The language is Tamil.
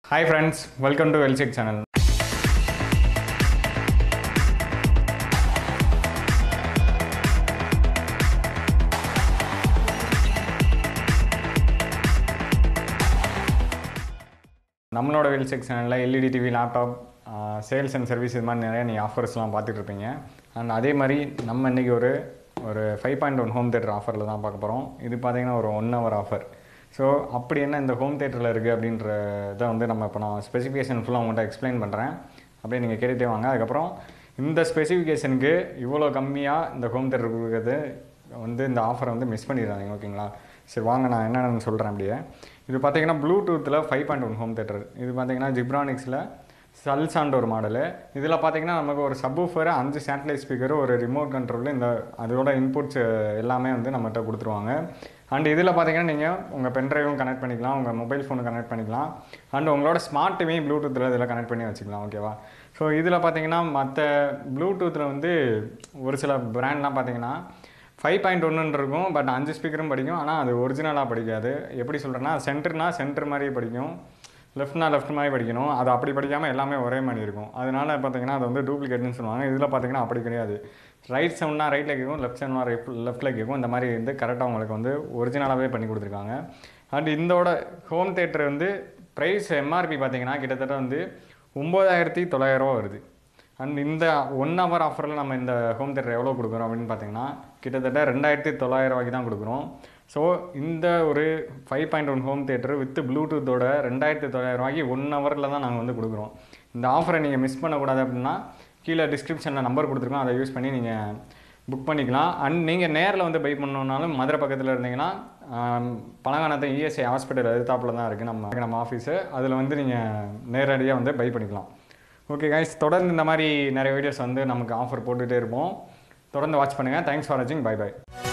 hi friends welcome to Wellcheck channel நம்மளோட வெல்செக் சேனலில் LED TV laptop sales and service இது மாதிரி நிறைய நீங்கள் ஆஃபர்ஸ்லாம் பார்த்துட்டு இருப்பீங்க அண்ட் அதே மாதிரி நம்ம இன்றைக்கி ஒரு ஒரு five point one home theatre ஆஃபரில் தான் பார்க்க போகிறோம் இது பார்த்தீங்கன்னா ஒரு ஒன் ஹவர் ஆஃபர் ஸோ அப்படி என்ன இந்த ஹோம் தேட்டரில் இருக்குது அப்படின்றத வந்து நம்ம இப்போ நான் ஸ்பெசிஃபிகேஷன் ஃபுல்லாக உங்கள்கிட்ட எக்ஸ்பிளைன் பண்ணுறேன் அப்படியே நீங்கள் கேட்டுகிட்டே வாங்க அதுக்கப்புறம் இந்த ஸ்பெசிஃபிகேஷனுக்கு இவ்வளோ கம்மியாக இந்த ஹோம் தேட்டர் கொடுக்குறது வந்து இந்த ஆஃபரை வந்து மிஸ் பண்ணிடுறாங்க ஓகேங்களா சரி வாங்க நான் என்னென்னு சொல்கிறேன் அப்படியே இது பார்த்தீங்கன்னா ப்ளூடூத்தில் five point one home theatre இது பார்த்தீங்கன்னா ஜிப்ரானிக்ஸில் சல்சான்ற ஒரு மாடலு இதில் பார்த்தீங்கன்னா நமக்கு ஒரு சப்வூஃபர் அஞ்சு சேட்டலைட் ஸ்பீக்கர் ஒரு ரிமோட் கண்ட்ரோல் இந்த அதோட இன்புட்ஸ் எல்லாமே வந்து நம்மகிட்ட கொடுத்துருவாங்க அண்ட் இதில் பார்த்தீங்கன்னா நீங்கள் உங்கள் பென்ட்ரைவும் கனெக்ட் பண்ணிக்கலாம் உங்கள் மொபைல் ஃபோனு கனெக்ட் பண்ணிக்கலாம் அண்ட் உங்களோட ஸ்மார்ட் டிவியும் ப்ளூடூத்தில் இதில் கனெக்ட் பண்ணி வச்சுக்கலாம் ஓகேவா ஸோ இதில் பார்த்தீங்கன்னா மற்ற ப்ளூடூத்தில் வந்து ஒரு சில பிராண்ட்லாம் பார்த்தீங்கன்னா ஃபைவ் பாயிண்ட் ஒன்றுன்னு இருக்கும் பட் அஞ்சு ஸ்பீக்கரும் படிக்கும் ஆனால் அது ஒரிஜினலாக படிக்காது எப்படி சொல்கிறேன்னா சென்டர்னா சென்டர் மாதிரி படிக்கும் லெஃப்ட்னா லெஃப்ட் மாதிரி படிக்கணும் அது அப்படி படிக்காமல் எல்லாமே ஒரே மாதிரி இருக்கும் அதனால பார்த்தீங்கன்னா அது வந்து டூப்ளிகேட்னு சொல்லுவாங்க இதில் பார்த்தீங்கன்னா அப்படி கிடையாது ரைட் சவுண்ட்னா ரைட்டில் கேட்கும் லெஃப்ட் சவுண்ட்னா ரைட் லெஃப்ட்டில் கேட்கும் இந்த மாதிரி வந்து கரெக்டாக உங்களுக்கு வந்து ஒரிஜினலாகவே பண்ணி கொடுத்துருக்காங்க அண்ட் இதோட ஹோம் தேட்டர் வந்து ப்ரைஸ் எம்ஆர்பி பார்த்தீங்கன்னா கிட்டத்தட்ட வந்து ஒம்பதாயிரத்தி தொள்ளாயிரரூவா வருது அண்ட் இந்த ஒன் ஹவர் ஆஃபரில் நம்ம இந்த ஹோம் தேட்டர் எவ்வளோ கொடுக்குறோம் அப்படின்னு பார்த்தீங்கன்னா கிட்டத்தட்ட ரெண்டாயிரத்தி தொள்ளாயிரம் ரூபாய்க்கு தான் கொடுக்குறோம் ஸோ இந்த ஒரு five point one home theatre with ப்ளூடூத்தோட ரெண்டாயிரத்தி தொள்ளாயிரம் ரூபாய்க்கு ஒன் ஹவரில் தான் நாங்கள் வந்து கொடுக்குறோம் இந்த ஆஃபரை நீங்கள் மிஸ் பண்ணக்கூடாது அப்படின்னா கீழே டிஸ்கிரிப்ஷனில் நம்பர் கொடுத்துருக்கோம் அதை யூஸ் பண்ணி நீங்கள் புக் பண்ணிக்கலாம் அண்ட் நீங்கள் நேரில் வந்து பை பண்ணணுன்னாலும் மதுரை பக்கத்தில் இருந்தீங்கன்னா பழங்கானத்தை இஎஸ்ஐ ஹாஸ்பிட்டல் எதிர்த்தாப்பில் தான் இருக்குது நம்ம நம்ம ஆஃபீஸு அதில் வந்து நீங்கள் நேரடியாக வந்து பை பண்ணிக்கலாம் ஓகே கைஸ் தொடர்ந்து இந்த மாதிரி நிறைய வீடியோஸ் வந்து நமக்கு ஆஃபர் போட்டுகிட்டே இருப்போம் தொடர்ந்து வாட்ச் பண்ணுங்கள் தேங்க்ஸ் ஃபார் வாட்சிங் பை பை